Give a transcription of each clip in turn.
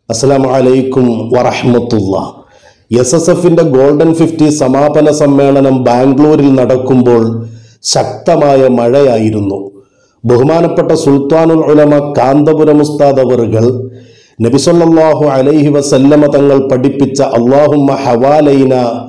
അസ്സലാമു അലൈക്കും വറഹ്മത്തുള്ള എസ് എസ് എഫിന്റെ ഗോൾഡൻ ഫിഫ്റ്റി സമാപന സമ്മേളനം ബാംഗ്ലൂരിൽ നടക്കുമ്പോൾ ശക്തമായ മഴയായിരുന്നു ബഹുമാനപ്പെട്ട സുൽത്താനുൽ ഉലമ കാന്തപുരം ഉസ്താദ് അവറുകൾ നബിസൊല്ലാഹു അലൈഹി വസല്ലമ തങ്ങൾ പഠിപ്പിച്ച അള്ളാഹുമ്മ ഹവാലൈന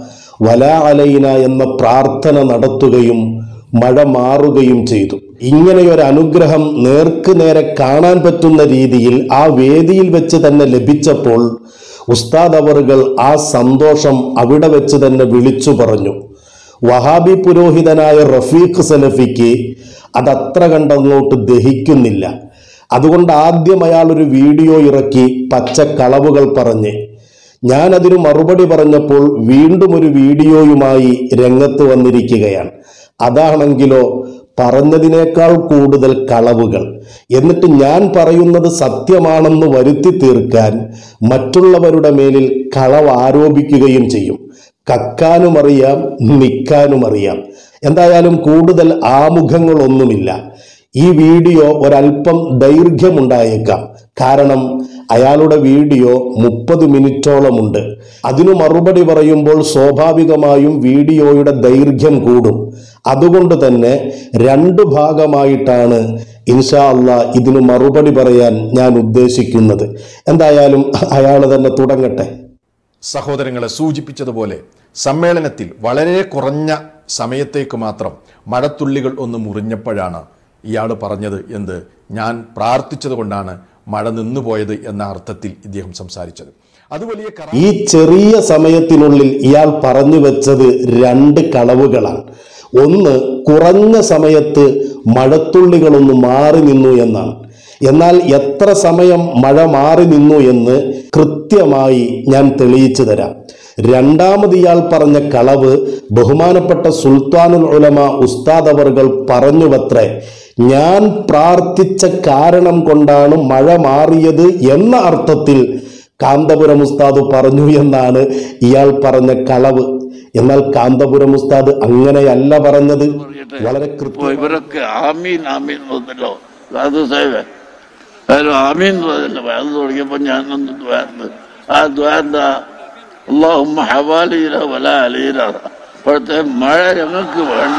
വലാ അലൈന എന്ന പ്രാർത്ഥന നടത്തുകയും മഴ മാറുകയും ചെയ്തു ഇങ്ങനെയൊരു അനുഗ്രഹം നേർക്ക് നേരെ കാണാൻ പറ്റുന്ന രീതിയിൽ ആ വേദിയിൽ വെച്ച് തന്നെ ലഭിച്ചപ്പോൾ ഉസ്താദ് അവറുകൾ ആ സന്തോഷം അവിടെ വെച്ച് തന്നെ വിളിച്ചു പറഞ്ഞു വഹാബി പുരോഹിതനായ റഫീഖ് സലഫിക്ക് അതത്ര കണ്ടങ്ങോട്ട് ദഹിക്കുന്നില്ല അതുകൊണ്ട് ആദ്യം അയാൾ ഒരു വീഡിയോ ഇറക്കി പച്ച കളവുകൾ പറഞ്ഞ് ഞാൻ അതിന് മറുപടി പറഞ്ഞപ്പോൾ വീണ്ടും ഒരു വീഡിയോയുമായി രംഗത്ത് വന്നിരിക്കുകയാണ് അതാണെങ്കിലോ പറഞ്ഞതിനേക്കാൾ കൂടുതൽ കളവുകൾ എന്നിട്ട് ഞാൻ പറയുന്നത് സത്യമാണെന്ന് വരുത്തി തീർക്കാൻ മറ്റുള്ളവരുടെ മേലിൽ കളവ് ആരോപിക്കുകയും ചെയ്യും കക്കാനും അറിയാം നിൽക്കാനും അറിയാം എന്തായാലും കൂടുതൽ ആമുഖങ്ങളൊന്നുമില്ല ഈ വീഡിയോ ഒരല്പം ദൈർഘ്യമുണ്ടായേക്കാം കാരണം അയാളുടെ വീഡിയോ മുപ്പത് മിനിറ്റോളമുണ്ട് അതിനു മറുപടി പറയുമ്പോൾ സ്വാഭാവികമായും വീഡിയോയുടെ ദൈർഘ്യം കൂടും അതുകൊണ്ട് തന്നെ രണ്ട് ഭാഗമായിട്ടാണ് ഇൻഷാ അള്ളാ ഇതിന് മറുപടി പറയാൻ ഞാൻ ഉദ്ദേശിക്കുന്നത് എന്തായാലും അയാൾ തന്നെ തുടങ്ങട്ടെ സഹോദരങ്ങളെ സൂചിപ്പിച്ചതുപോലെ സമ്മേളനത്തിൽ വളരെ കുറഞ്ഞ സമയത്തേക്ക് മാത്രം മഴത്തുള്ളികൾ ഒന്ന് മുറിഞ്ഞപ്പോഴാണ് ഇയാൾ പറഞ്ഞത് എന്ത് ഞാൻ പ്രാർത്ഥിച്ചത് കൊണ്ടാണ് മഴ നിന്നുപോയത് എന്ന അർത്ഥത്തിൽ ഇദ്ദേഹം സംസാരിച്ചത് അത് വലിയ കറ ഈ ചെറിയ സമയത്തിനുള്ളിൽ ഇയാൾ പറഞ്ഞു വെച്ചത് രണ്ട് കളവുകളാണ് ഒന്ന് കുറഞ്ഞ സമയത്ത് മഴത്തുള്ളികളൊന്ന് മാറി നിന്നു എന്നാണ് എന്നാൽ എത്ര സമയം മഴ മാറി നിന്നു എന്ന് കൃത്യമായി ഞാൻ തെളിയിച്ചു തരാം രണ്ടാമത് ഇയാൾ പറഞ്ഞ കളവ് ബഹുമാനപ്പെട്ട സുൽത്താനുൽ ഉലമ ഉസ്താദ് അവർകൾ പറഞ്ഞുവത്രേ ഞാൻ പ്രാർത്ഥിച്ച കാരണം കൊണ്ടാണ് മഴ മാറിയത് എന്ന അർത്ഥത്തിൽ കാന്തപുരം ഉസ്താദ് പറഞ്ഞു എന്നാണ് ഇയാൾ പറഞ്ഞ കളവ് എന്നാൽ കാന്തപുരം ഉസ്താദ് അങ്ങനെയല്ല പറഞ്ഞത് വളരെ ഇപ്പൊ കൃത്യം ഇവരൊക്കെ ആമീൻ ആമീൻ എന്നല്ലോ അത് സേവ ആരും ആമീൻ എന്ന് പറഞ്ഞില്ല വേദം തുടങ്ങിയപ്പോ ഞാൻ ഒന്ന് ദ്വാരന്ന് ആ ദ്വാരന്ത അള്ളാഹുമ്മ ഹവാലീല വല അലീല ഇപ്പോഴത്തെ മഴ ഞങ്ങൾക്ക് വേണ്ട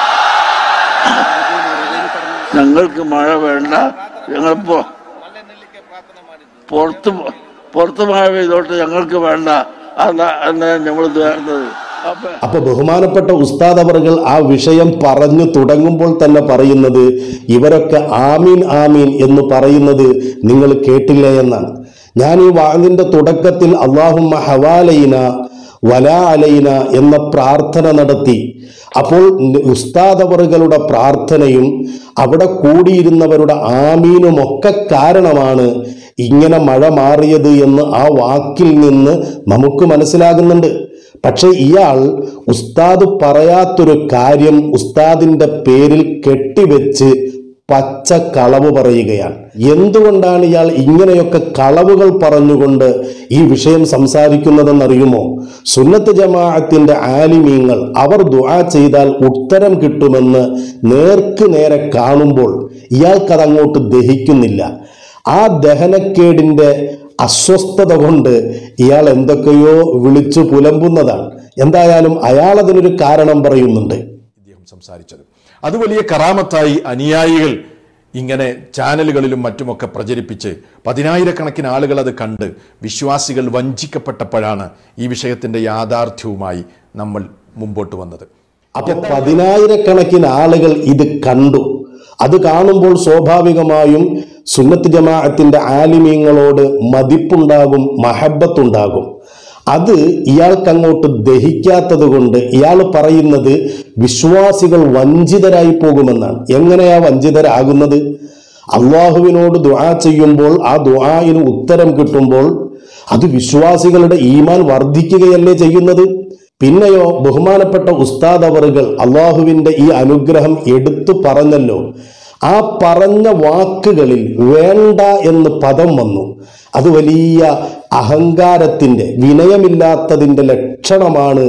ഞങ്ങൾക്ക് മഴ വേണ്ട ഞങ്ങളിപ്പോ പുറത്ത് പോ- പുറത്ത് മഴ പെയ്തോട്ട് ഞങ്ങൾക്ക് വേണ്ട അതാ എന്നാ നമ്മൾ ദ്വാരുന്നത് അപ്പൊ അപ്പൊ ബഹുമാനപ്പെട്ട ഉസ്താദ് അവർകൾ ആ വിഷയം പറഞ്ഞു തുടങ്ങുമ്പോൾ തന്നെ പറയുന്നത് ഇവരൊക്കെ ആമീൻ ആമീൻ എന്ന് പറയുന്നത് നിങ്ങൾ കേട്ടില്ലേ എന്നാണ് ഞാൻ ഈ വാതിന്റെ തുടക്കത്തിൽ അള്ളാഹുമ്മ ഹവാലൈന വലാ അലൈന എന്ന പ്രാർത്ഥന നടത്തി അപ്പോൾ ഉസ്താദ് അവറുകളുടെ പ്രാർത്ഥനയും അവിടെ കൂടിയിരുന്നവരുടെ ആമീനും ഒക്കെ കാരണമാണ് ഇങ്ങനെ മഴ മാറിയത് എന്ന് ആ വാക്കിൽ നിന്ന് നമുക്ക് മനസ്സിലാകുന്നുണ്ട് പക്ഷെ ഇയാൾ ഉസ്താദ് പറയാത്തൊരു കാര്യം ഉസ്താദിന്റെ പേരിൽ കെട്ടിവെച്ച് പച്ച കളവ് പറയുകയാണ് എന്തുകൊണ്ടാണ് ഇയാൾ ഇങ്ങനെയൊക്കെ കളവുകൾ പറഞ്ഞുകൊണ്ട് ഈ വിഷയം സംസാരിക്കുന്നതെന്നറിയുമോ സുന്നത്ത് ജമാഅത്തിന്റെ ആലിമീങ്ങൾ അവർ ദുആ ചെയ്താൽ ഉത്തരം കിട്ടുമെന്ന് നേർക്ക് നേരെ കാണുമ്പോൾ ഇയാൾക്കതങ്ങോട്ട് ദഹിക്കുന്നില്ല ആ ദഹനക്കേടിന്റെ അസ്വസ്ഥത കൊണ്ട് ഇയാൾ എന്തൊക്കെയോ വിളിച്ചു പുലമ്പുന്നതാണ് എന്തായാലും അയാൾ അതിനൊരു കാരണം പറയുന്നുണ്ട് ഇദ്ദേഹം സംസാരിച്ചത് അത് വലിയ കറാമത്തായി അനുയായികൾ ഇങ്ങനെ ചാനലുകളിലും മറ്റുമൊക്കെ പ്രചരിപ്പിച്ച് പതിനായിരക്കണക്കിന് ആളുകൾ അത് കണ്ട് വിശ്വാസികൾ വഞ്ചിക്കപ്പെട്ടപ്പോഴാണ് ഈ വിഷയത്തിന്റെ യാഥാർത്ഥ്യവുമായി നമ്മൾ മുമ്പോട്ട് വന്നത് അപ്പൊ പതിനായിരക്കണക്കിന് ആളുകൾ ഇത് കണ്ടു അത് കാണുമ്പോൾ സ്വാഭാവികമായും സുന്നത്ത് ജമാഅത്തിന്റെ ആലിമീങ്ങളോട് മതിപ്പുണ്ടാകും മഹബത്തുണ്ടാകും അത് ഇയാൾക്ക് അങ്ങോട്ട് ദഹിക്കാത്തത് കൊണ്ട് ഇയാൾ പറയുന്നത് വിശ്വാസികൾ വഞ്ചിതരായി പോകുമെന്നാണ് എങ്ങനെയാ വഞ്ചിതരാകുന്നത് അള്ളാഹുവിനോട് ദുആ ചെയ്യുമ്പോൾ ആ ദുആയിന് ഉത്തരം കിട്ടുമ്പോൾ അത് വിശ്വാസികളുടെ ഈമാൻ വർദ്ധിക്കുകയല്ലേ ചെയ്യുന്നത് പിന്നെയോ ബഹുമാനപ്പെട്ട ഉസ്താദ് അവറുകൾ അള്ളാഹുവിന്റെ ഈ അനുഗ്രഹം എടുത്തു പറഞ്ഞല്ലോ ആ പറഞ്ഞ വാക്കുകളിൽ വേണ്ട എന്ന് പദം വന്നു അത് വലിയ അഹങ്കാരത്തിന്റെ വിനയമില്ലാത്തതിന്റെ ലക്ഷണമാണ്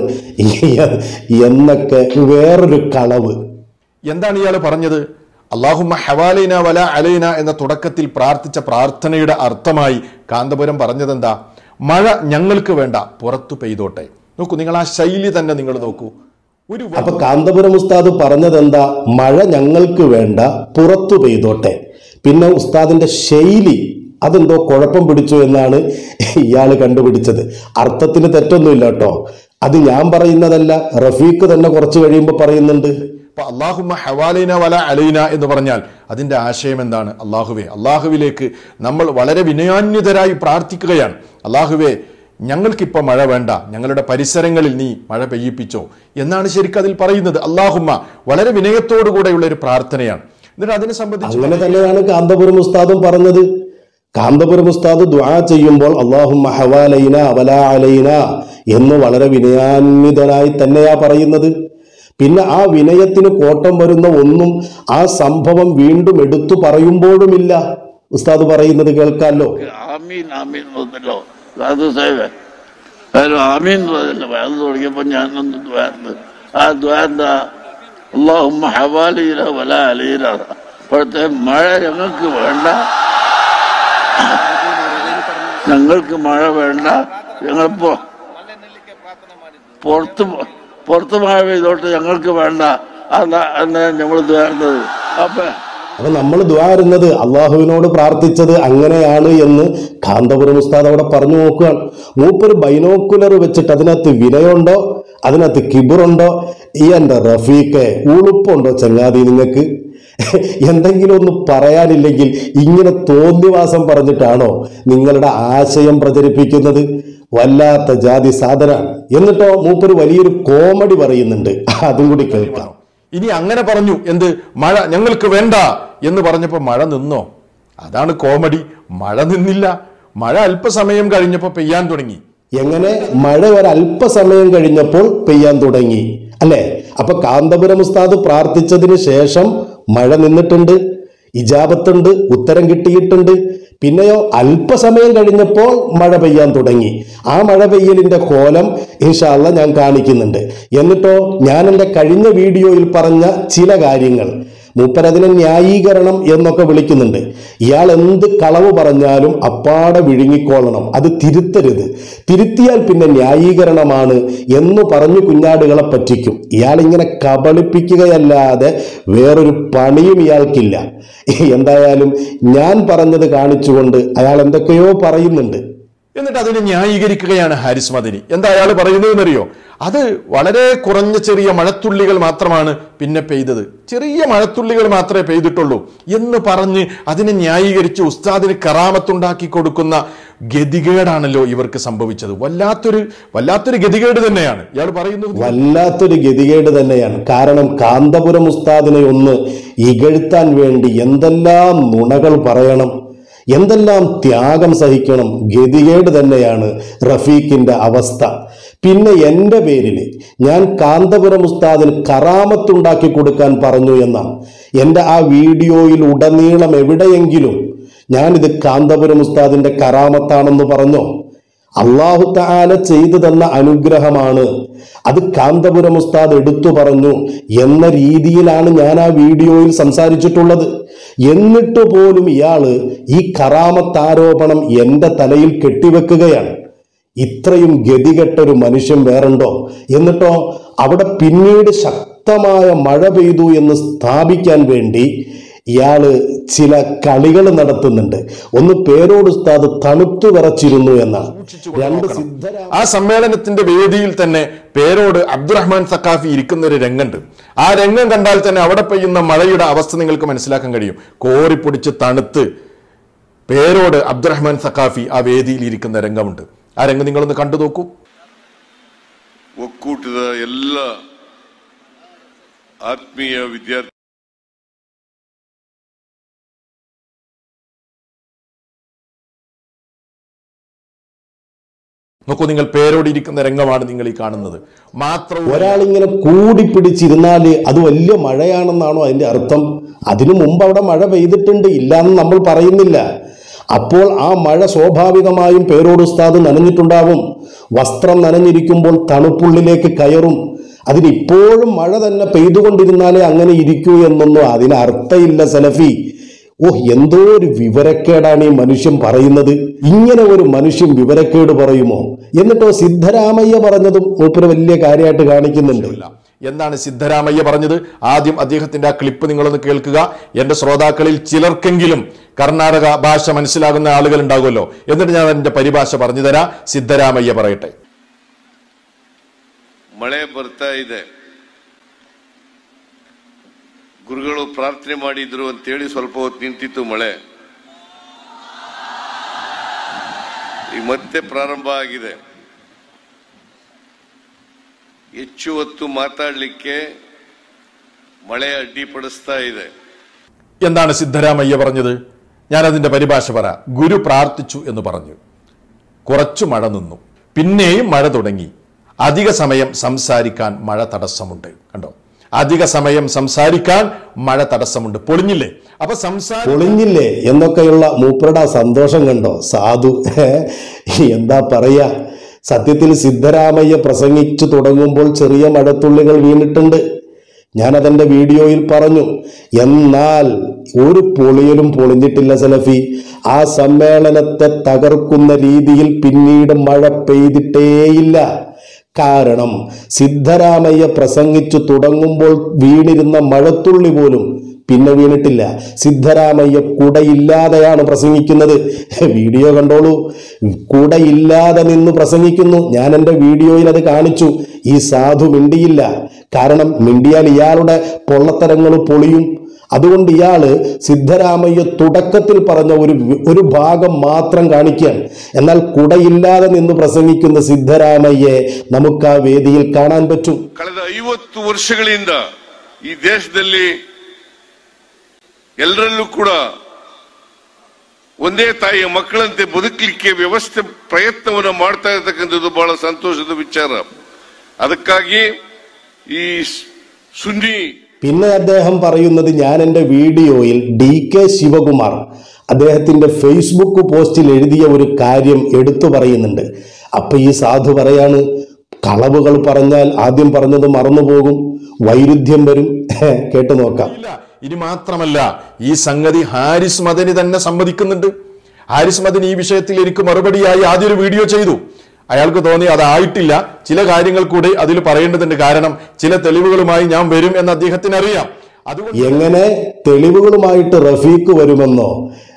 എന്നൊക്കെ വേറൊരു കളവ് എന്താണ് ഇയാൾ പറഞ്ഞത് അള്ളാഹുമ്മ ഹവാലൈന വല അലൈന എന്ന തുടക്കത്തിൽ പ്രാർത്ഥിച്ച പ്രാർത്ഥനയുടെ അർത്ഥമായി കാന്തപുരം പറഞ്ഞതെന്താ മഴ ഞങ്ങൾക്ക് വേണ്ട പുറത്തു പെയ്തോട്ടെ നോക്കൂ നിങ്ങൾ ആ ശൈലി തന്നെ നിങ്ങൾ നോക്കൂ ഒരു വ- അപ്പൊ കാന്തപുരം ഉസ്താദ് പറഞ്ഞതെന്താ മഴ ഞങ്ങൾക്ക് വേണ്ട പുറത്തു പെയ്തോട്ടെ പിന്നെ ഉസ്താദിന്റെ ശൈലി അതെന്തോ കുഴപ്പം പിടിച്ചു എന്നാണ് ഇയാൾ കണ്ടുപിടിച്ചത് അർത്ഥത്തിന് തെറ്റൊന്നുമില്ല കേട്ടോ അത് ഞാൻ പറയുന്നതല്ല റഫീഖ് തന്നെ കുറച്ച് കഴിയുമ്പോൾ പറയുന്നുണ്ട് അപ്പൊ അള്ളാഹുമ്മ ഹവാലൈന വല അലൈന എന്ന് പറഞ്ഞാൽ അതിന്റെ ആശയം എന്താണ് അള്ളാഹുവേ അള്ളാഹുവിലേക്ക് നമ്മൾ വളരെ വിനയാന്യതരായി പ്രാർത്ഥിക്കുകയാണ് അള്ളാഹുവേ ഞങ്ങൾക്കിപ്പോൾ മഴ വേണ്ട ഞങ്ങളുടെ പരിസരങ്ങളിൽ നീ മഴ പെയ്യിപ്പിച്ചോ എന്നാണ് ശരിക്കും അതിൽ പറയുന്നത് അള്ളാഹുമ്മ വളരെ വിനയത്തോടു കൂടെയുള്ള ഒരു പ്രാർത്ഥനയാണ് എന്നിട്ട് അതിനെ സംബന്ധിച്ച് അങ്ങനെ തന്നെയാണ് കാന്തപുരം ഉസ്താദും പറഞ്ഞത് കാന്തപുരം ഉസ്താദ് ദുആ ചെയ്യുമ്പോൾ അള്ളാഹുമ്മ ഹവാലൈന അവല അലൈന എന്ന് വളരെ വിനയാന്വിതനായി തന്നെയാ പറയുന്നത് പിന്നെ ആ വിനയത്തിന് കോട്ടം വരുന്ന ഒന്നും ആ സംഭവം വീണ്ടും എടുത്തു പറയുമ്പോഴുമില്ല ഉസ്താദ് പറയുന്നത് കേൾക്കാമല്ലോ ആമീൻ ആമീൻ എന്നല്ലോ അത് സേവ ആരും ആമീൻ എന്നതല്ല വേദ തുടങ്ങിയപ്പോൾ ഞാനൊന്ന് ദ്വാരന്ന് ആ ദ്വാരന്ത അള്ളാഹുമ്മ ഹവാലീല വല അലീല ഇപ്പോഴത്തെ മഴ ഞങ്ങൾക്ക് വേണ്ട ഞങ്ങൾക്ക് മഴ വേണ്ട ഞങ്ങളിപ്പോ പുറത്ത് പുറത്ത് മഴ പെയ്തോട്ട് ഞങ്ങൾക്ക് വേണ്ട അതാ എന്നാ ഞങ്ങൾ ദ്വാരുന്നത് അപ്പൊ അപ്പൊ നമ്മൾ ദ്വാരുന്നത് അള്ളാഹുവിനോട് പ്രാർത്ഥിച്ചത് അങ്ങനെയാണ് എന്ന് കാന്തപുരം ഉസ്താദ് അവിടെ പറഞ്ഞു നോക്കുകയാണ് മൂപ്പര് ബൈനോക്കുലർ വെച്ചിട്ട് അതിനകത്ത് വിനയുണ്ടോ അതിനകത്ത് കിബറുണ്ടോ ഈ എൻ്റെ റഫീഖെ ഉളുപ്പുണ്ടോ ചങ്ങാതി നിങ്ങൾക്ക് എന്തെങ്കിലും ഒന്ന് പറയാനില്ലെങ്കിൽ ഇങ്ങനെ തോന്നിവാസം പറഞ്ഞിട്ടാണോ നിങ്ങളുടെ ആശയം പ്രചരിപ്പിക്കുന്നത് വല്ലാത്ത ജാതി സാധനാണ് എന്നിട്ടോ മൂപ്പര് വലിയൊരു കോമഡി പറയുന്നുണ്ട് അതും കൂടി കേൾക്കാം ഇനി അങ്ങനെ പറഞ്ഞു എന്ത് മഴ ഞങ്ങൾക്ക് വേണ്ട എന്ന് പറഞ്ഞപ്പോൾ മഴ നിന്നോ അതാണ് കോമഡി മഴ നിന്നില്ല മഴ അല്പസമയം കഴിഞ്ഞപ്പോൾ പെയ്യാൻ തുടങ്ങി എങ്ങനെ മഴ ഒരല്പസമയം കഴിഞ്ഞപ്പോൾ പെയ്യാൻ തുടങ്ങി അല്ലെ അപ്പൊ കാന്തപുരം ഉസ്താദ് പ്രാർത്ഥിച്ചതിന് ശേഷം മഴ നിന്നിട്ടുണ്ട് ഇജാബത്തുണ്ട് ഉത്തരം കിട്ടിയിട്ടുണ്ട് പിന്നെയോ അല്പസമയം കഴിഞ്ഞപ്പോൾ മഴ പെയ്യാൻ തുടങ്ങി ആ മഴ പെയ്യലിന്റെ കോലം ഇൻഷാല്ല ഞാൻ കാണിക്കുന്നുണ്ട് എന്നിട്ടോ ഞാൻ എൻ്റെ കഴിഞ്ഞ വീഡിയോയിൽ പറഞ്ഞ ചില കാര്യങ്ങൾ മൂപ്പരതിനെ ന്യായീകരണം എന്നൊക്കെ വിളിക്കുന്നുണ്ട് ഇയാൾ എന്ത് കളവ് പറഞ്ഞാലും അപ്പാടെ വിഴുങ്ങിക്കോളണം അത് തിരുത്തരുത് തിരുത്തിയാൽ പിന്നെ ന്യായീകരണമാണ് എന്ന് പറഞ്ഞു കുഞ്ഞാടുകളെ പറ്റിക്കും ഇയാൾ ഇങ്ങനെ കബളിപ്പിക്കുകയല്ലാതെ വേറൊരു പണിയും ഇയാൾക്കില്ല എന്തായാലും ഞാൻ പറഞ്ഞത് കാണിച്ചുകൊണ്ട് അയാൾ എന്തൊക്കെയോ പറയുന്നുണ്ട് എന്നിട്ട് അതിനെ ന്യായീകരിക്കുകയാണ് ഹാരിസ് മദനി എന്താ അയാൾ പറയുന്നതെന്നറിയോ അത് വളരെ കുറഞ്ഞ ചെറിയ മഴത്തുള്ളികൾ മാത്രമാണ് പിന്നെ പെയ്തത് ചെറിയ മഴത്തുള്ളികൾ മാത്രമേ പെയ്തിട്ടുള്ളൂ എന്ന് പറഞ്ഞ് അതിനെ ന്യായീകരിച്ച് ഉസ്താദിന് കറാമത്തുണ്ടാക്കി കൊടുക്കുന്ന ഗതികേടാണല്ലോ ഇവർക്ക് സംഭവിച്ചത് വല്ലാത്തൊരു വല്ലാത്തൊരു ഗതികേട് തന്നെയാണ് ഇയാൾ പറയുന്നത് വല്ലാത്തൊരു ഗതികേട് തന്നെയാണ് കാരണം കാന്തപുരം ഉസ്താദിനെ ഒന്ന് ഇകഴ്ത്താൻ വേണ്ടി എന്തെല്ലാം നുണകൾ പറയണം എന്തെല്ലാം ത്യാഗം സഹിക്കണം ഗതികേട് തന്നെയാണ് റഫീഖിന്റെ അവസ്ഥ പിന്നെ എൻ്റെ പേരിൽ ഞാൻ കാന്തപുരം ഉസ്താദിന് കറാമത്തുണ്ടാക്കി കൊടുക്കാൻ പറഞ്ഞു എന്നാണ് എൻ്റെ ആ വീഡിയോയിൽ ഉടനീളം എവിടെയെങ്കിലും ഞാനിത് കാന്തപുരം ഉസ്താദിന്റെ കറാമത്താണെന്ന് പറഞ്ഞോ അള്ളാഹു താല ചെയ്തു തന്ന അനുഗ്രഹമാണ് അത് കാന്തപുരം ഉസ്താദ് എടുത്തു പറഞ്ഞു എന്ന രീതിയിലാണ് ഞാൻ ആ വീഡിയോയിൽ സംസാരിച്ചിട്ടുള്ളത് എന്നിട്ട് പോലും ഇയാള് ഈ കറാമത്താരോപണം എൻ്റെ തലയിൽ കെട്ടിവെക്കുകയാണ് ഇത്രയും ഗതികെട്ടൊരു മനുഷ്യൻ വേറുണ്ടോ എന്നിട്ടോ അവിടെ പിന്നീട് ശക്തമായ മഴ പെയ്തു എന്ന് സ്ഥാപിക്കാൻ വേണ്ടി ഇയാള് ചില കളികൾ നടത്തുന്നുണ്ട് ഒന്ന് പേരോട് ഉസ്താദ് തണുത്തു വിറച്ചിരുന്നു എന്നാണ് രണ്ട് സിദ്ധരാ ആ സമ്മേളനത്തിന്റെ വേദിയിൽ തന്നെ പേരോട് അബ്ദുറഹ്മാൻ സക്കാഫി ഇരിക്കുന്ന ഒരു രംഗമുണ്ട് ആ രംഗം കണ്ടാൽ തന്നെ അവിടെ പെയ്യുന്ന മഴയുടെ അവസ്ഥ നിങ്ങൾക്ക് മനസ്സിലാക്കാൻ കഴിയും കോരിപ്പൊടിച്ച് തണുത്ത് പേരോട് അബ്ദുറഹ്മാൻ സക്കാഫി ആ വേദിയിൽ ഇരിക്കുന്ന രംഗമുണ്ട് ആ രംഗം നിങ്ങളൊന്ന് കണ്ടു നോക്കൂ ಒಕ್ಕೂಟದ ಎಲ್ಲ ಆತ್ಮೀಯ ವಿದ್ಯಾರ್ಥಿ നോക്കൂ നിങ്ങൾ പേരോട് ഇരിക്കുന്ന രംഗമാണ് നിങ്ങൾ ഈ കാണുന്നത് മാത്രവും ഒരാളിങ്ങനെ കൂടി പിടിച്ചിരുന്നാല് അത് വലിയ മഴയാണെന്നാണോ അതിന്റെ അർത്ഥം അതിനു മുമ്പ് അവിടെ മഴ പെയ്തിട്ടുണ്ട് ഇല്ലാന്ന് നമ്മൾ പറയുന്നില്ല അപ്പോൾ ആ മഴ സ്വാഭാവികമായും പേരോട് ഉസ്താദ് നനഞ്ഞിട്ടുണ്ടാവും വസ്ത്രം നനഞ്ഞിരിക്കുമ്പോൾ തണുപ്പുള്ളിലേക്ക് കയറും അതിനിപ്പോഴും മഴ തന്നെ പെയ്തുകൊണ്ടിരുന്നാലേ അങ്ങനെ ഇരിക്കൂ എന്നൊന്നും അതിന് അർത്ഥമില്ല സലഫി ഓ എന്തോ ഒരു വിവരക്കേടാണ് ഈ മനുഷ്യൻ പറയുന്നത് ഇങ്ങനെ ഒരു മനുഷ്യൻ വിവരക്കേട് പറയുമോ എന്നിട്ടോ സിദ്ധരാമയ്യ പറഞ്ഞതും മൂപ്പര് വലിയ കാര്യമായിട്ട് കാണിക്കുന്നുണ്ട് ഇല്ല. എന്താണ് സിദ്ധരാമയ്യ പറഞ്ഞത് ആദ്യം അദ്ദേഹത്തിന്റെ ആ ക്ലിപ്പ് നിങ്ങളൊന്ന് കേൾക്കുക എന്റെ ശ്രോതാക്കളിൽ ചിലർക്കെങ്കിലും കർണാടക ഭാഷ മനസ്സിലാകുന്ന ആളുകൾ ഉണ്ടാകുമല്ലോ എന്നിട്ട് ഞാൻ എന്റെ പരിഭാഷ പറഞ്ഞു തരാം സിദ്ധരാമയ്യ പറയട്ടെ ಮಳೆ ಬರ್ತಾ ಇದೆ ಗುರುಗಳು ಪ್ರಾರ್ಥನೆ ಮಾಡಿದ್ರು ಅಂತೇಳಿ ಸ್ವಲ್ಪ ಹೊತ್ತು ನಿಂತಿತ್ತು ಮಳೆ ಈಗ ಮತ್ತೆ ಪ್ರಾರಂಭ ಆಗಿದೆ ಹೆಚ್ಚು ಹೊತ್ತು ಮಾತಾಡಲಿಕ್ಕೆ ಮಳೆ ಅಡ್ಡಿಪಡಿಸ್ತಾ ಇದೆ എന്താണ് സിദ്ധരാമയ്യ പറഞ്ഞത് ഞാൻ അതിന്റെ പരിഭാഷ പറ ഗുരു പ്രാർത്ഥിച്ചു എന്ന് പറഞ്ഞു കുറച്ചു മഴ നിന്നു പിന്നെയും മഴ തുടങ്ങി അധിക സമയം സംസാരിക്കാൻ മഴ തടസ്സമുണ്ട് കണ്ടോ അധിക സമയം സംസാരിക്കാൻ മഴ തടസ്സമുണ്ട് പൊളിഞ്ഞില്ലേ അപ്പൊ സംസാര പൊളിഞ്ഞില്ലേ എന്നൊക്കെയുള്ള മൂപ്പരുടെ ആ സന്തോഷം കണ്ടോ സാധു എന്താ പറയാ സത്യത്തിൽ സിദ്ധരാമയ്യ പ്രസംഗിച്ചു തുടങ്ങുമ്പോൾ ചെറിയ മഴത്തുള്ളികൾ വീണിട്ടുണ്ട് ഞാനതെന്റെ വീഡിയോയിൽ പറഞ്ഞു എന്നാൽ ഒരു പൊളിയലും പൊളിഞ്ഞിട്ടില്ല സലഫി ആ സമ്മേളനത്തെ തകർക്കുന്ന രീതിയിൽ പിന്നീട് മഴ പെയ്തിട്ടേയില്ല കാരണം സിദ്ധരാമയ്യ പ്രസംഗിച്ചു തുടങ്ങുമ്പോൾ വീണിരുന്ന മഴത്തുള്ളി പോലും പിന്നെ വീണിട്ടില്ല സിദ്ധരാമയ്യ കുടയില്ലാതെയാണ് പ്രസംഗിക്കുന്നത് വീഡിയോ കണ്ടോളൂ കുടയില്ലാതെ നിന്ന് പ്രസംഗിക്കുന്നു ഞാൻ എൻ്റെ വീഡിയോയിൽ അത് കാണിച്ചു ഈ സാധു മിണ്ടിയില്ല കാരണം മിണ്ടിയാൽ ഇയാളുടെ പൊള്ളത്തരങ്ങൾ പൊളിയും അതുകൊണ്ട് ഇയാള് സിദ്ധരാമയ്യ തുടക്കത്തിൽ പറഞ്ഞ ഒരു വി- ഒരു ഭാഗം മാത്രം കാണിക്കുകയാണ് എന്നാൽ കുടയില്ലാതെ നിന്ന് പ്രസംഗിക്കുന്ന സിദ്ധരാമയ്യെ നമുക്ക് ആ വേദിയിൽ കാണാൻ പറ്റും ಕಳೆದ ಐವತ್ತು ವರ್ಷಗಳಿಂದ ಈ ದೇಶದಲ್ಲಿ ಎಲ್ಲರಲ್ಲೂ ಕೂಡ ಒಂದೇ ತಾಯಿಯ ಮಕ್ಕಳಂತೆ ಬದುಕಲಿಕ್ಕೆ ವ್ಯವಸ್ಥೆ ಪ್ರಯತ್ನವನ್ನು ಮಾಡ್ತಾ ಇರತಕ್ಕಂಥದ್ದು ಬಹಳ ಸಂತೋಷದ ವಿಚಾರ ಅದಕ್ಕಾಗಿ ಈ ಸುನ್ನಿ പിന്നെ അദ്ദേഹം പറയുന്നത് ഞാൻ എൻ്റെ വീഡിയോയിൽ ഡി കെ ശിവകുമാർ അദ്ദേഹത്തിന്റെ ഫേസ്ബുക്ക് പോസ്റ്റിൽ എഴുതിയ ഒരു കാര്യം എടുത്തു പറയുന്നുണ്ട് അപ്പൊ ഈ സാധു പറയാണ് കളവുകൾ പറഞ്ഞാൽ ആദ്യം പറഞ്ഞത് മറന്നുപോകും വൈരുദ്ധ്യം വരും കേട്ടു നോക്കാം ഇല്ല ഇനി മാത്രമല്ല ഈ സംഗതി ഹാരിസ് മദനി തന്നെ സമ്മതിക്കുന്നുണ്ട് ഹാരിസ് മദനി ഈ വിഷയത്തിൽ എനിക്ക് മറുപടിയായി ആദ്യം ഒരു വീഡിയോ ചെയ്തു അയാൾക്ക് തോന്നി അതായിട്ടില്ല ചില കാര്യങ്ങൾ കൂടി അതിൽ പറയേണ്ടതുണ്ട് കാരണം ചില തെളിവുകളുമായി ഞാൻ വരും എന്ന് അദ്ദേഹത്തിന് അറിയാം അതുകൊണ്ട് എങ്ങനെ തെളിവുകളുമായിട്ട് റഫീഖ് വരുമെന്നോ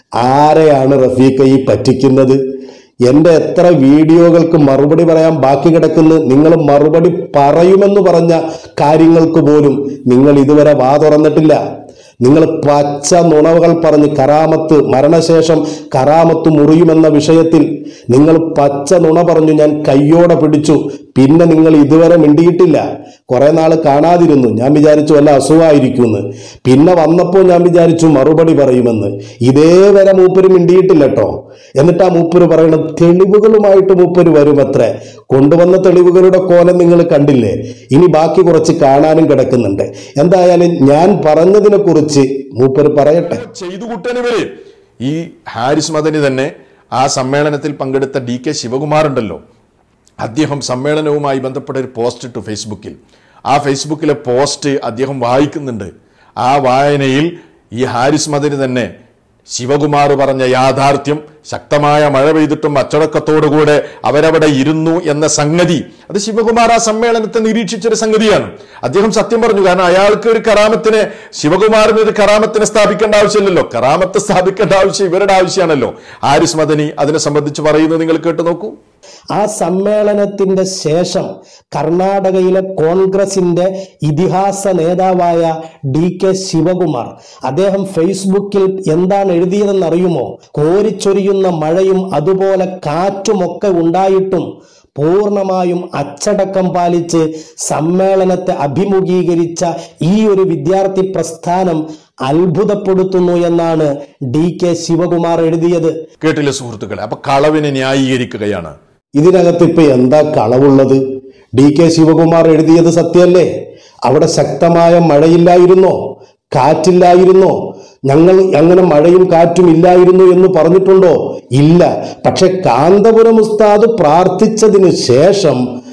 ആരെയാണ് റഫീഖ് ഈ പറ്റിക്കുന്നത് എൻ്റെ എത്ര വീഡിയോകൾക്ക് മറുപടി പറയാൻ ബാക്കി കിടക്കുന്നു നിങ്ങൾ മറുപടി പറയുമെന്ന് പറഞ്ഞ കാര്യങ്ങൾക്ക് പോലും നിങ്ങൾ ഇതുവരെ വാ തുറന്നിട്ടില്ല നിങ്ങൾ പച്ച നുണകൾ പറഞ്ഞ് കറാമത്ത് മരണശേഷം കറാമത്ത് മുറിയുമെന്ന വിഷയത്തിൽ നിങ്ങൾ പച്ച നുണ പറഞ്ഞു ഞാൻ കയ്യോടെ പിടിച്ചു പിന്നെ നിങ്ങൾ ഇതുവരെ മിണ്ടിയിട്ടില്ല കുറെ നാൾ കാണാതിരുന്നു ഞാൻ വിചാരിച്ചു വല്ല അസുഖമായിരിക്കുമെന്ന് പിന്നെ വന്നപ്പോൾ ഞാൻ വിചാരിച്ചു മറുപടി പറയുമെന്ന് ഇതേവരെ മൂപ്പര് മിണ്ടിയിട്ടില്ല കേട്ടോ എന്നിട്ട് ആ മൂപ്പര് പറയണത് തെളിവുകളുമായിട്ട് മൂപ്പര് വരുമത്രേ കൊണ്ടുവന്ന തെളിവുകളുടെ കോലം നിങ്ങൾ കണ്ടില്ലേ ഇനി ബാക്കി കുറച്ച് കാണാനും കിടക്കുന്നുണ്ട് എന്തായാലും ഞാൻ പറഞ്ഞതിനെ കുറിച്ച് മൂപ്പര് പറയട്ടെ ചെയ്തു കൂട്ടാൻ ഇവര് ഈ ഹാരിസ് മദനി തന്നെ ആ സമ്മേളനത്തിൽ പങ്കെടുത്ത ഡി കെ ശിവകുമാർ ഉണ്ടല്ലോ അദ്ദേഹം സമ്മേളനവുമായി ബന്ധപ്പെട്ട ഒരു പോസ്റ്റ് ഇട്ടു ഫേസ്ബുക്കിൽ ആ ഫേസ്ബുക്കിലെ പോസ്റ്റ് അദ്ദേഹം വായിക്കുന്നുണ്ട് ആ വായനയിൽ ഈ ഹാരിസ് മദനി തന്നെ ശിവകുമാർ പറഞ്ഞ യാഥാർത്ഥ്യം ശക്തമായ മഴ പെയ്തിട്ടും അച്ചടക്കത്തോടുകൂടെ അവരവിടെ ഇരുന്നു എന്ന സംഗതി അത് ശിവകുമാർ ആ സമ്മേളനത്തെ നിരീക്ഷിച്ചൊരു സംഗതിയാണ് അദ്ദേഹം സത്യം പറഞ്ഞു കാരണം അയാൾക്ക് ഒരു കറാമത്തിനെ ശിവകുമാറിന് ഒരു കറാമത്തിനെ സ്ഥാപിക്കേണ്ട ആവശ്യമില്ലല്ലോ കറാമത്ത് സ്ഥാപിക്കേണ്ട ആവശ്യം ഇവരുടെ ആവശ്യമാണല്ലോ ആരിസ് മദനി അതിനെ സംബന്ധിച്ച് പറയുന്നത് നിങ്ങൾ കേട്ടു നോക്കൂ ആ സമ്മേളനത്തിന്റെ ശേഷം കർണാടകയിലെ കോൺഗ്രസിന്റെ ഇതിഹാസ നേതാവായ ഡി കെ ശിവകുമാർ അദ്ദേഹം ഫേസ്ബുക്കിൽ എന്താണ് എഴുതിയതെന്ന് അറിയുമോ കോരിച്ചൊരിയുന്ന മഴയും അതുപോലെ കാറ്റുമൊക്കെ ഉണ്ടായിട്ടും പൂർണ്ണമായും അച്ചടക്കം പാലിച്ച് സമ്മേളനത്തെ അഭിമുഖീകരിച്ച ഈ ഒരു വിദ്യാർത്ഥി പ്രസ്ഥാനം അത്ഭുതപ്പെടുത്തുന്നു എന്നാണ് ഡി കെ ശിവകുമാർ എഴുതിയത് കേട്ടില്ല സുഹൃത്തുക്കളെ അപ്പൊ കളവിനെ ന്യായീകരിക്കുകയാണ് ഇതിനകത്ത് ഇപ്പൊ എന്താ കളവുള്ളത് ഡി കെ ശിവകുമാർ എഴുതിയത് സത്യമല്ലേ അവിടെ ശക്തമായ മഴയില്ലായിരുന്നോ കാറ്റില്ലായിരുന്നോ ഞങ്ങൾ അങ്ങനെ മഴയും കാറ്റും ഇല്ലായിരുന്നു എന്ന് പറഞ്ഞിട്ടുണ്ടോ ഇല്ല പക്ഷെ കാന്തപുരം ഉസ്താദ് പ്രാർത്ഥിച്ചതിന് ശേഷം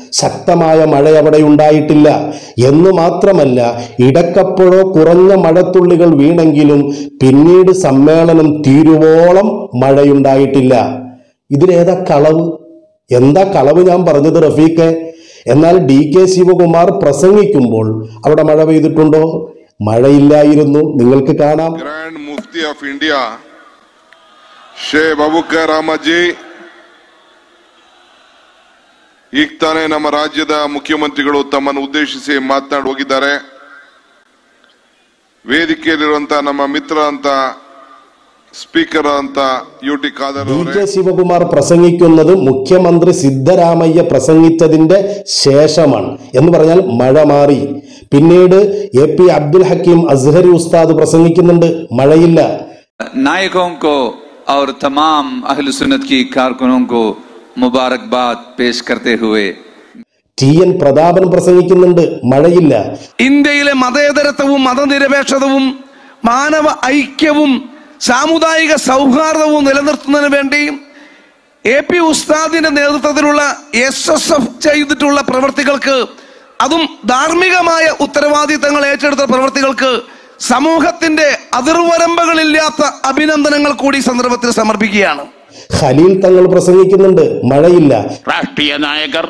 ശക്തമായ മഴ അവിടെ ഉണ്ടായിട്ടില്ല എന്ന് മാത്രമല്ല ഇടക്കപ്പോഴോ കുറഞ്ഞ മഴത്തുള്ളികൾ വീണെങ്കിലും പിന്നീട് സമ്മേളനം തീരുവോളം മഴയുണ്ടായിട്ടില്ല ഇതിലേതാ കളവ് എന്താ കളവ് ഞാൻ പറഞ്ഞത് റഫീഖെ എന്നാൽ ഡി കെ ശിവകുമാർ പ്രസംഗിക്കുമ്പോൾ അവിടെ മഴ പെയ്തിട്ടുണ്ടോ മഴയില്ലായിരുന്നു നിങ്ങൾക്ക് കാണാം ಗ್ರ್ಯಾಂಡ್ ಮುಫ್ತಿ ಆಫ್ ಇಂಡಿಯಾ ಶೇ ಬಬುಕರ್ ಅಹಮದ್ ಜಿ ಈಗ ತಾನೇ ನಮ್ಮ ರಾಜ್ಯದ ಮುಖ್ಯಮಂತ್ರಿಗಳು ತಮ್ಮನ್ನು ಉದ್ದೇಶಿಸಿ ಮಾತನಾಡಿ ಹೋಗಿದ್ದಾರೆ ವೇದಿಕೆಯಲ್ಲಿರುವಂತಹ ನಮ್ಮ ಮಿತ್ರ ಅಂತ ಸ್ಪೀಕರ್ ಅಂತ ಯು ಟಿ ಖಾದರ್ ഡി ಅವರೇ കെ ശിവകുമാർ പ്രസംഗിക്കുന്നത് മുഖ്യമന്ത്രി സിദ്ധരാമയ്യ പ്രസംഗിച്ചതിന്റെ ശേഷമാണ് എന്ന് പറഞ്ഞാൽ മഴ മാറി പിന്നീട് എ പി അബ്ദുൽ ഹക്കീം അസ്ഹരി ഉസ്താദ് പ്രസംഗിക്കുന്നുണ്ട് മഴയില്ല नायकों को और तमाम अहल सुन्नत की कारकुनों को मुबारकबाद पेश करते हुए ടി എൻ പ്രതാപൻ പ്രസംഗിക്കുന്നുണ്ട് മഴയില്ല ഇന്ത്യയിലെ മതേതരത്വവും മതനിരപേക്ഷതവും മാനവ ഐക്യവും സാമുദായിക സൗഹാർദ്ദവും നിലനിർത്തുന്നതിന് വേണ്ടി എ പി ഉസ്താദിന്റെ നേതൃത്വത്തിലുള്ള എസ് എസ് എഫ് ചെയ്തിട്ടുള്ള പ്രവർത്തികൾക്ക് അതും ധാർമ്മികമായ ഉത്തരവാദിത്തങ്ങൾ ഏറ്റെടുത്ത പ്രവർത്തികൾക്ക് സമൂഹത്തിന്റെ അതിർവരമ്പുകളില്ലാത്ത അഭിനന്ദനങ്ങൾ കൂടി ഈ സന്ദർഭത്തിൽ സമർപ്പിക്കുകയാണ് ഖലീൽ തങ്ങൾ പ്രസംഗിക്കുന്നുണ്ട് മഴയില്ല രാഷ്ട്രീയ നായകർ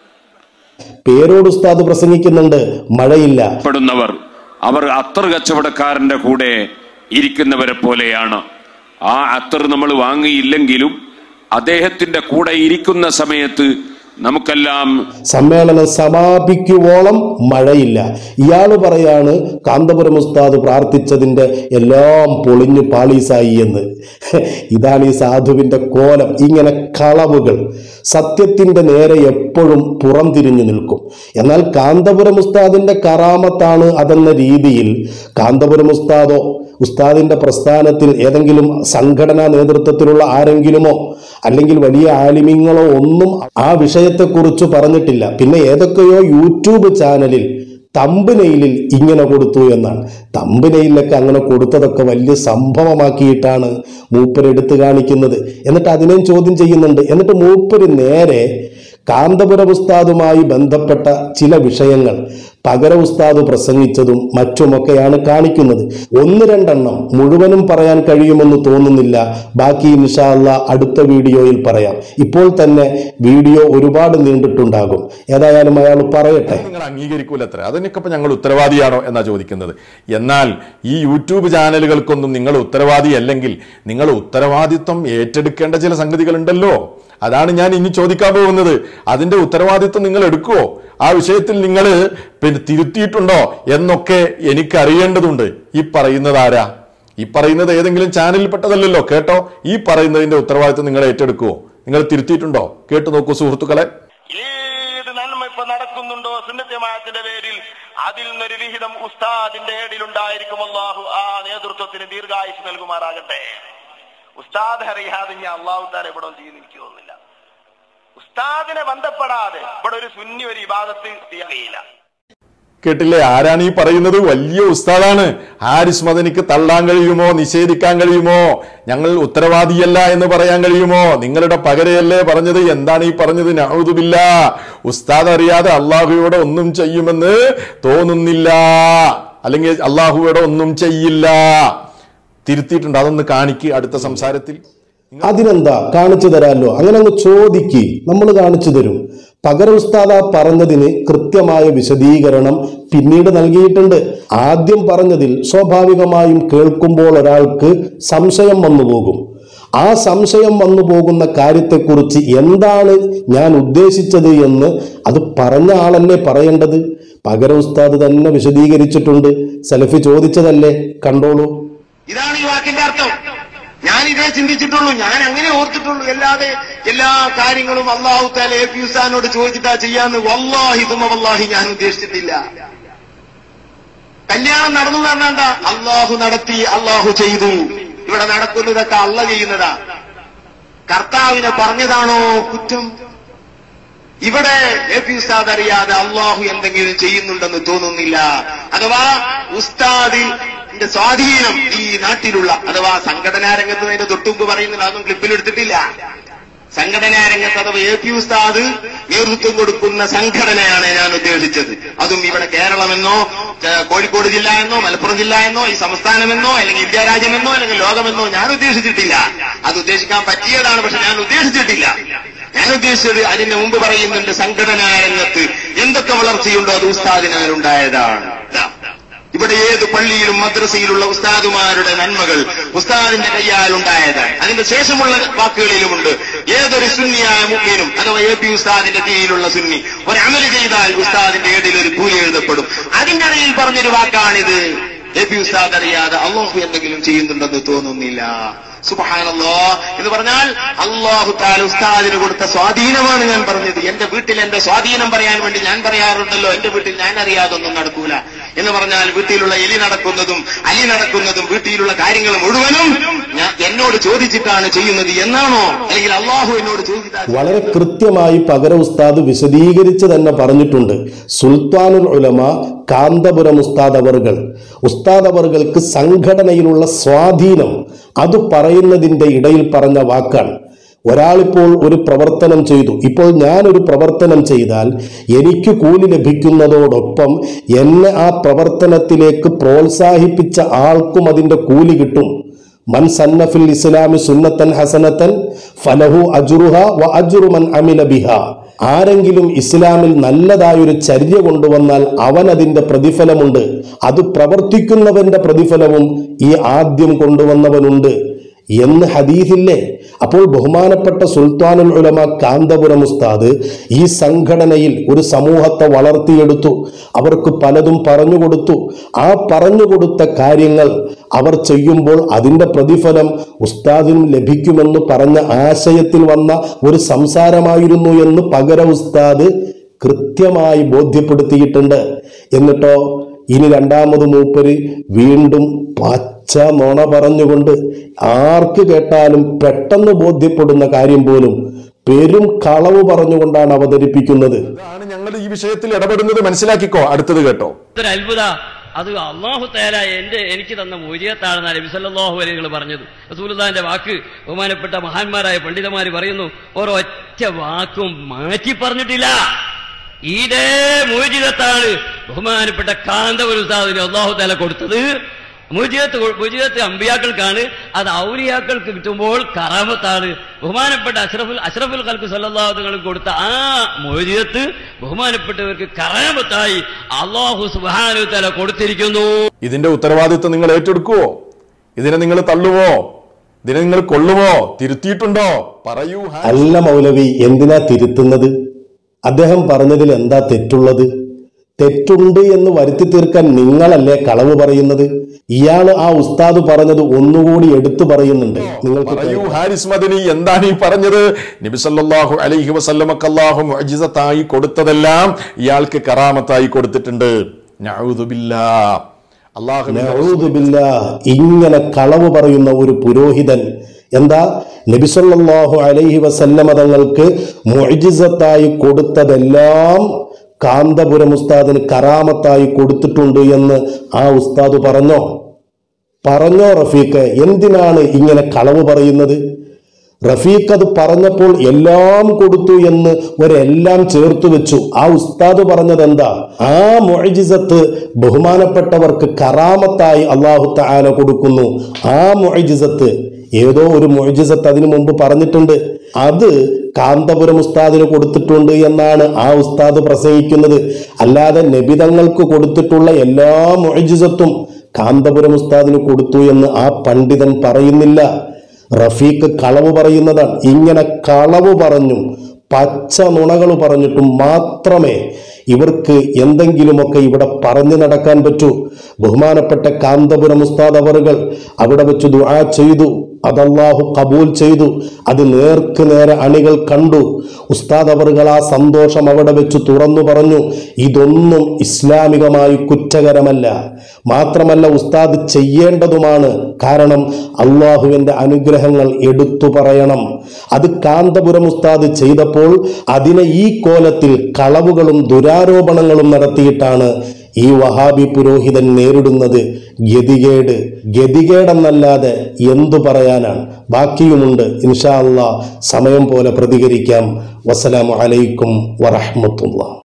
പേരോട് ഉസ്താദ് പ്രസംഗിക്കുന്നുണ്ട് മഴയില്ല പെടുന്നവർ അവർ അത്തർ കച്ചവടക്കാരന്റെ കൂടെ ഇരിക്കുന്നവരെ പോലെയാണ് ആ അത്തർ നമ്മൾ വാങ്ങിയില്ലെങ്കിലും അദ്ദേഹത്തിന്റെ കൂടെ ഇരിക്കുന്ന സമയത്ത് നമുക്കെല്ലാം സമ്മേളനം സമാപിക്കുവോളം മഴയില്ല ഇയാൾ പറയാണ് കാന്തപുരം ഉസ്താദ് പ്രാർത്ഥിച്ചതിന്റെ എല്ലാം പൊളിഞ്ഞു പാളീസായി എന്ന് ഇതാണ് ഈ സാധുവിന്റെ കോലം ഇങ്ങനെ കളവുകൾ സത്യത്തിന്റെ നേരെ എപ്പോഴും പുറം തിരിഞ്ഞു നിൽക്കും എന്നാൽ കാന്തപുരം ഉസ്താദിന്റെ കറാമത്താണ് അതെന്ന രീതിയിൽ കാന്തപുരം ഉസ്താദോ ഉസ്താദിന്റെ പ്രസ്ഥാനത്തിൽ ഏതെങ്കിലും സംഘടനാ നേതൃത്വത്തിലുള്ള ആരെങ്കിലുമോ അല്ലെങ്കിൽ വലിയ ആലിമ്യങ്ങളോ ഒന്നും ആ വിഷയത്തെക്കുറിച്ച് പറഞ്ഞിട്ടില്ല പിന്നെ ഏതൊക്കെയോ യൂട്യൂബ് ചാനലിൽ തമ്പുനെയിലിൽ ഇങ്ങനെ കൊടുത്തു എന്നാണ് തമ്പുനെയിലൊക്കെ അങ്ങനെ കൊടുത്തതൊക്കെ വലിയ സംഭവമാക്കിയിട്ടാണ് മൂപ്പർ എടുത്തു കാണിക്കുന്നത് എന്നിട്ട് അതിനെയും ചോദ്യം ചെയ്യുന്നുണ്ട് എന്നിട്ട് മൂപ്പര് നേരെ കാന്തപുര ഉസ്താദുമായി ബന്ധപ്പെട്ട ചില വിഷയങ്ങൾ പകര ഉസ്താദ് പ്രസംഗിച്ചതും മറ്റുമൊക്കെയാണ് കാണിക്കുന്നത് ഒന്ന് രണ്ടെണ്ണം മുഴുവനും പറയാൻ കഴിയുമെന്ന് തോന്നുന്നില്ല ബാക്കി ഇൻഷാ അള്ളാ അടുത്ത വീഡിയോയിൽ പറയാം ഇപ്പോൾ തന്നെ വീഡിയോ ഒരുപാട് നീണ്ടിട്ടുണ്ടാകും ഏതായാലും അയാൾ പറയട്ടെ നിങ്ങൾ അംഗീകരിക്കൂലത്ര അതിനൊക്കെ ഇപ്പൊ ഞങ്ങൾ ഉത്തരവാദിയാണോ എന്നാ ചോദിക്കുന്നത് എന്നാൽ ഈ യൂട്യൂബ് ചാനലുകൾക്കൊന്നും നിങ്ങൾ ഉത്തരവാദി അല്ലെങ്കിൽ നിങ്ങൾ ഉത്തരവാദിത്വം ഏറ്റെടുക്കേണ്ട ചില സംഗതികളുണ്ടല്ലോ അതാണ് ഞാൻ ഇനി ചോദിക്കാൻ പോകുന്നത് അതിന്റെ ഉത്തരവാദിത്വം നിങ്ങൾ എടുക്കുവോ ആ വിഷയത്തിൽ നിങ്ങൾ പിന്നെ തിരുത്തിയിട്ടുണ്ടോ എന്നൊക്കെ എനിക്ക് അറിയേണ്ടതുണ്ട് ഈ പറയുന്നത് ആരാ ഈ പറയുന്നത് ഏതെങ്കിലും ചാനലിൽപ്പെട്ടതല്ലല്ലോ കേട്ടോ ഈ പറയുന്നതിന്റെ ഉത്തരവാദിത്വം നിങ്ങൾ ഏറ്റെടുക്കുവോ നിങ്ങൾ തിരുത്തിയിട്ടുണ്ടോ കേട്ടു നോക്കൂ സുഹൃത്തുക്കളെ ഏത് നന്മ ഇപ്പൊ നടക്കുന്നുണ്ടോ സുന്നത്യമായത്തിന്റെ പേരിൽ അതിൽ നിന്നൊരു വിഹിതം ഉസ്താദിന്റെ ഏടിലുണ്ടായിരിക്കും അള്ളാഹു ആ നേതൃത്വത്തിന് ദീർഘായുസ് നൽകുമാറാകട്ടെ ഉസ്താദ് അറിയാതെ ഞാൻ അള്ളാഹു താൻ ഇവിടെ ഒന്നും ചെയ്യുന്ന എനിക്ക് തോന്നുന്നില്ല ഉസ്താദിനെ ബന്ധപ്പെടാതെ ഇവിടെ ഒരു സുന്നി ഒരു ഇബാദത്ത് ചെയ്യില്ല കേട്ടില്ലേ ആരാണ് ഈ പറയുന്നത് വലിയ ഉസ്താദാണ് ഹാരിസ് മദനിക്ക് തള്ളാൻ കഴിയുമോ നിഷേധിക്കാൻ കഴിയുമോ ഞങ്ങൾ ഉത്തരവാദിയല്ല എന്ന് പറയാൻ കഴിയുമോ നിങ്ങളുടെ പകരയല്ലേ പറഞ്ഞത് എന്താണ് ഈ പറഞ്ഞത് നൗദുബില്ല ഉസ്താദ് അറിയാതെ അള്ളാഹുയോട് ഒന്നും ചെയ്യുമെന്ന് തോന്നുന്നില്ല അല്ലെങ്കിൽ അള്ളാഹുയോട് ഒന്നും ചെയ്യില്ല തിരുത്തിയിട്ടുണ്ട് അതൊന്ന് കാണിക്ക് അടുത്ത സംസാരത്തിൽ അതിനെന്താ കാണിച്ചു തരാമല്ലോ അങ്ങനെ അങ്ങ് ചോദിക്ക് നമ്മൾ കാണിച്ചു തരും പകര ഉസ്താദ പറഞ്ഞതിന് കൃത്യമായ വിശദീകരണം പിന്നീട് നൽകിയിട്ടുണ്ട് ആദ്യം പറഞ്ഞതിൽ സ്വാഭാവികമായും കേൾക്കുമ്പോൾ ഒരാൾക്ക് സംശയം വന്നു പോകും ആ സംശയം വന്നു പോകുന്ന കാര്യത്തെക്കുറിച്ച് എന്താണ് ഞാൻ ഉദ്ദേശിച്ചത് എന്ന് അത് പറഞ്ഞ ആളല്ലേ പറയേണ്ടത് പകര ഉസ്താദ് തന്നെ വിശദീകരിച്ചിട്ടുണ്ട് സലഫി ചോദിച്ചതല്ലേ കണ്ടോളൂ ഇതാണ് ഈ വാക്കിന്റെ അർത്ഥം ഞാൻ ഇതേ ചിന്തിച്ചിട്ടുള്ളൂ ഞാൻ അങ്ങനെ ഓർത്തിട്ടുള്ളൂ അല്ലാതെ എല്ലാ കാര്യങ്ങളും അള്ളാഹു താല എ പി ഉസാനോട് ചോദിച്ചിട്ടാ ചെയ്യാന്ന് വല്ലാഹി തുമ വല്ലാഹി ഞാൻ ഉദ്ദേശിച്ചിട്ടില്ല കല്യാണം നടന്നു പറഞ്ഞാണ്ട അള്ളാഹു നടത്തി അള്ളാഹു ചെയ്തു ഇവിടെ നടക്കുന്നതൊക്കെ അള്ള ചെയ്യുന്നതാ കർത്താവിനെ പറഞ്ഞതാണോ കുറ്റം ഇവിടെ എ പി ഉസ്താദ് അറിയാതെ അള്ളാഹു എന്തെങ്കിലും ചെയ്യുന്നുണ്ടെന്ന് തോന്നുന്നില്ല അഥവാ ഉസ്താദിന്റെ സ്വാധീനം ഈ നാട്ടിലുള്ള അഥവാ സംഘടനാ രംഗത്ത് അതിന്റെ തൊട്ടുമുമ്പ് പറയുന്നില്ല അതൊന്നും ക്ലിപ്പിൽ എടുത്തിട്ടില്ല സംഘടനാ രംഗത്ത് അഥവാ എ പി ഉസ്താദ് നേതൃത്വം കൊടുക്കുന്ന സംഘടനയാണ് ഞാൻ ഉദ്ദേശിച്ചത് അതും ഇവിടെ കേരളമെന്നോ ച- കോഴിക്കോട് ജില്ല എന്നോ മലപ്പുറം ജില്ല എന്നോ ഈ സംസ്ഥാനമെന്നോ അല്ലെങ്കിൽ ഇന്ത്യ രാജ്യമെന്നോ അല്ലെങ്കിൽ ലോകമെന്നോ ഞാൻ ഉദ്ദേശിച്ചിട്ടില്ല അത് ഉദ്ദേശിക്കാൻ പറ്റിയതാണ് പക്ഷെ ഞാൻ ഉദ്ദേശിച്ചിട്ടില്ല ഞാൻ ഉദ്ദേശിച്ചത് അതിന് മുമ്പ് പറയുന്നുണ്ട് സംഘടനാ രംഗത്ത് എന്തൊക്കെ വളർച്ചയുണ്ടോ അത് ഉസ്താദിനാൽ ഉണ്ടായതാണ് ഇതാ. ഇവിടെ ഏത് പള്ളിയിലും മദ്രസയിലുള്ള ഉസ്താദുമാരുടെ നന്മകൾ ഉസ്താദിന്റെ കയ്യാൽ ഉണ്ടായതാണ് അതിന്റെ ശേഷമുള്ള വാക്കുകളിലുമുണ്ട് ഏതൊരു സുന്നിയായ മുഖ്യനും അഥവാ എ പി ഉസ്താദിന്റെ കീഴിലുള്ള സുന്നി ഒരു അമല് ചെയ്താൽ ഉസ്താദിന്റെ ഏടിൽ ഒരു കൂലി എഴുതപ്പെടും അതിന്റെ ഇടയിൽ പറഞ്ഞൊരു വാക്കാണിത് എ പി ഉസ്താദ് അറിയാതെ അള്ളാഹു എന്തെങ്കിലും ചെയ്യുന്നുണ്ടെന്ന് തോന്നുന്നില്ല സുബഹാനല്ലോ എന്ന് പറഞ്ഞാൽ അള്ളാഹു താല ഉസ്താദിന് കൊടുത്ത സ്വാധീനമാണ് ഞാൻ പറഞ്ഞത് എന്റെ വീട്ടിൽ എന്റെ സ്വാധീനം പറയാൻ വേണ്ടി ഞാൻ പറയാറുണ്ടല്ലോ എന്റെ വീട്ടിൽ ഞാൻ അറിയാതൊന്നും നടക്കൂല എന്ന് പറഞ്ഞാൽ വീട്ടിലുള്ള എലി നടക്കുന്നതും അലി നടക്കുന്നതും വീട്ടിലുള്ള കാര്യങ്ങൾ മുഴുവനും ഞാൻ എന്നോട് ചോദിച്ചിട്ടാണ് ചെയ്യുന്നത് എന്നാണോ അല്ലെങ്കിൽ അള്ളാഹു എന്നോട് ചോദിച്ചാൽ വളരെ കൃത്യമായി പകര ഉസ്താദ് വിശദീകരിച്ച് തന്നെ പറഞ്ഞിട്ടുണ്ട് സുൽത്താനുൽ ഉലമ കാന്തപുരം ഉസ്താദ് അവർകൾ ഉസ്താദ് അവർകൾക്ക് സംഘടനയിലുള്ള സ്വാധീനം അത് പറയുന്നതിന്റെ ഇടയിൽ പറഞ്ഞ വാക്കാണ് ഒരാളിപ്പോൾ ഒരു പ്രവർത്തനം ചെയ്തു ഇപ്പോൾ ഞാനൊരു പ്രവർത്തനം ചെയ്താൽ എനിക്ക് കൂലി ലഭിക്കുന്നതോടൊപ്പം എന്നെ ആ പ്രവർത്തനത്തിലേക്ക് പ്രോത്സാഹിപ്പിച്ച ആൾക്കും അതിന്റെ കൂലി കിട്ടും മൻ സന്നഫിൽ ഇസ്ലാമി സുന്നത്തൻ ഹസനത്തൻ ഫലഹു അജുറുഹ വ അജുറു മൻ അമില ബിഹ ആരെങ്കിലും ഇസ്ലാമിൽ നല്ലതായൊരു ചര്യ കൊണ്ടുവന്നാൽ അവൻ അതിന്റെ പ്രതിഫലമുണ്ട് അത് പ്രവർത്തിക്കുന്നവന്റെ പ്രതിഫലവും ഈ ആദ്യം കൊണ്ടുവന്നവനുണ്ട് എന്ന് ഹദീസില്ലേ അപ്പോൾ ബഹുമാനപ്പെട്ട സുൽത്താനുൽ ഉലമ കാന്തപുരം ഉസ്താദ് ഈ സംഘടനയിൽ ഒരു സമൂഹത്തെ വളർത്തിയെടുത്തു അവർക്ക് പലതും പറഞ്ഞു കൊടുത്തു ആ പറഞ്ഞു കൊടുത്ത കാര്യങ്ങൾ അവർ ചെയ്യുമ്പോൾ അതിന്റെ പ്രതിഫലം ഉസ്താദിനും ലഭിക്കുമെന്ന് പറഞ്ഞ ആശയത്തിൽ വന്ന ഒരു സംസാരമായിരുന്നു എന്ന് പകര ഉസ്താദ് കൃത്യമായി ബോധ്യപ്പെടുത്തിയിട്ടുണ്ട് എന്നിട്ടോ ഇനി രണ്ടാമത് മൂപ്പര് വീണ്ടും പച്ച നുണ പറഞ്ഞുകൊണ്ട് ആർക്ക് കേട്ടാലും പെട്ടെന്ന് ബോധ്യപ്പെടുന്ന കാര്യം പോലും പെരും കളവ് പറഞ്ഞുകൊണ്ടാണ് അവതരിപ്പിക്കുന്നത് ഇതാണ് ഞങ്ങൾ ഈ വിഷയത്തിൽ ഇടപെടുന്നത് മനസ്സിലാക്കിക്കോ അടുത്തത് കേട്ടോ ഒരു അത്ഭുത അത് അള്ളാഹു തേല എന്റെ എനിക്ക് തന്ന മൂല്യത്താണെന്നാണ് നബിസല്ലാഹു അലൈകൾ പറഞ്ഞത് റസൂലുള്ളാന്റെ വാക്ക് ബഹുമാനപ്പെട്ട മഹാന്മാരായ പണ്ഡിതന്മാർ പറയുന്നു ഒരൊറ്റ വാക്കും മാറ്റി പറഞ്ഞിട്ടില്ല ഇതേ മൂജിതത്താണ് ബഹുമാനപ്പെട്ട കാന്തപുരുസാദിന് അള്ളാഹു തേല കൊടുത്തത് മുജിയത്ത് മുജിയത്ത് അമ്പിയാക്കൾക്കാണ് അത് ഔലിയാക്കൾക്ക് കിട്ടുമ്പോൾ കറാമത്താണ് ബഹുമാനപ്പെട്ട അഷ്റഫുൽ അഷ്റഫുൽ കൽക്ക് സല്ലാഹുങ്ങൾക്ക് കൊടുത്ത ആ മോചിയത്ത് ബഹുമാനപ്പെട്ടവർക്ക് കറാമത്തായി അള്ളാഹു സുബാനു തല കൊടുത്തിരിക്കുന്നു ഇതിന്റെ ഉത്തരവാദിത്വം നിങ്ങൾ ഏറ്റെടുക്കുവോ ഇതിനെ നിങ്ങൾ തള്ളുവോ ഇതിനെ നിങ്ങൾ കൊള്ളുവോ തിരുത്തിയിട്ടുണ്ടോ പറയൂ ഹാ- അല്ല മൗലവി എന്തിനാ തിരുത്തുന്നത് അദ്ദേഹം പറഞ്ഞതിൽ എന്താ തെറ്റുള്ളത് തെറ്റുണ്ട് എന്ന് വരുത്തി തീർക്കാൻ നിങ്ങളല്ലേ കളവ് പറയുന്നത് ഇയാൾ ആ ഉസ്താദ് പറഞ്ഞത് ഒന്നുകൂടി എടുത്തു പറയുന്നുണ്ട് നിങ്ങൾക്ക് പറയൂ ഹാരിസ് മദനി എന്താണ് ഈ പറഞ്ഞത് നബിസല്ലാഹു അലൈഹി വസല്ലമക്ക് അല്ലാഹു മുഅ്ജിസത്തായി കൊടുത്തതെല്ലാം ഇയാൾക്ക് കറാമത്തായി കൊടുത്തിട്ടുണ്ട് നഊദുബില്ലാ അള്ളാഹു നഊദു ബില്ലാഹ്. ഇങ്ങനെ കളവ് പറയുന്ന ഒരു പുരോഹിതൻ എന്താ നബിസല്ലാഹു അലൈഹി വസല്ലമ തങ്ങൾക്ക് മുഅ്ജിസത്തായി കൊടുത്തതെല്ലാം കാന്തപുരം ഉസ്താദിന് കറാമത്തായി കൊടുത്തിട്ടുണ്ട് എന്ന് ആ ഉസ്താദ് പറഞ്ഞോ പറഞ്ഞോ റഫീഖ് എന്തിനാണ് ഇങ്ങനെ കളവ് പറയുന്നത് റഫീഖ് അത് പറഞ്ഞപ്പോൾ എല്ലാം കൊടുത്തു എന്ന് ഒരെല്ലാം ചേർത്ത് വെച്ചു ആ ഉസ്താദ് പറഞ്ഞത് എന്താ ആ മൊഴിജിസത്ത് ബഹുമാനപ്പെട്ടവർക്ക് കറാമത്തായി അള്ളാഹു താല കൊടുക്കുന്നു ആ മൊഴിജിസത്ത് ഏതോ ഒരു മൊഴിജിസത്ത് അതിനു മുമ്പ് പറഞ്ഞിട്ടുണ്ട് അത് കാന്തപുരം ഉസ്താദിന് കൊടുത്തിട്ടുണ്ട് എന്നാണ് ആ ഉസ്താദ് പ്രസംഗിക്കുന്നത് അല്ലാതെ നബിതങ്ങൾക്ക് കൊടുത്തിട്ടുള്ള എല്ലാ മൊഴിജിസത്തും കാന്തപുരം ഉസ്താദിന് കൊടുത്തു എന്ന് ആ പണ്ഡിതൻ പറയുന്നില്ല റഫീഖ് കളവ് പറയുന്നതാണ് ഇങ്ങനെ കളവ് പറഞ്ഞു പച്ച നുണകൾ പറഞ്ഞിട്ടും മാത്രമേ ഇവർക്ക് എന്തെങ്കിലുമൊക്കെ ഇവിടെ പറഞ്ഞു നടക്കാൻ പറ്റൂ ബഹുമാനപ്പെട്ട കാന്തപുരം ഉസ്താദ് അവറുകൾ അവിടെ വെച്ച് ദുആ ചെയ്തു അതല്ലാഹു കബൂൽ ചെയ്തു അത് നേർക്ക് നേരെ അണികൾ കണ്ടു ഉസ്താദ് അവറുകൾ ആ സന്തോഷം അവിടെ വെച്ച് തുറന്നു പറഞ്ഞു ഇതൊന്നും ഇസ്ലാമികമായി കുറ്റകരമല്ല മാത്രമല്ല ഉസ്താദ് ചെയ്യേണ്ടതുമാണ് കാരണം അള്ളാഹുവിന്റെ അനുഗ്രഹങ്ങൾ എടുത്തു പറയണം അത് കാന്തപുരം ഉസ്താദ് ചെയ്തപ്പോൾ അതിനെ ഈ കോലത്തിൽ കളവുകളും ദുരാരോപണങ്ങളും നടത്തിയിട്ടാണ് ഈ വഹാബി പുരോഹിതൻ നേരിടുന്നത് ഗതികേട് ഗതികേടെന്നല്ലാതെ എന്തു പറയാനാണ് ബാക്കിയുമുണ്ട് ഇൻഷാ അള്ളാ സമയം പോലെ പ്രതികരിക്കാം വസ്സലാമു അലൈക്കും വറഹ്മത്തുള്ളാഹ്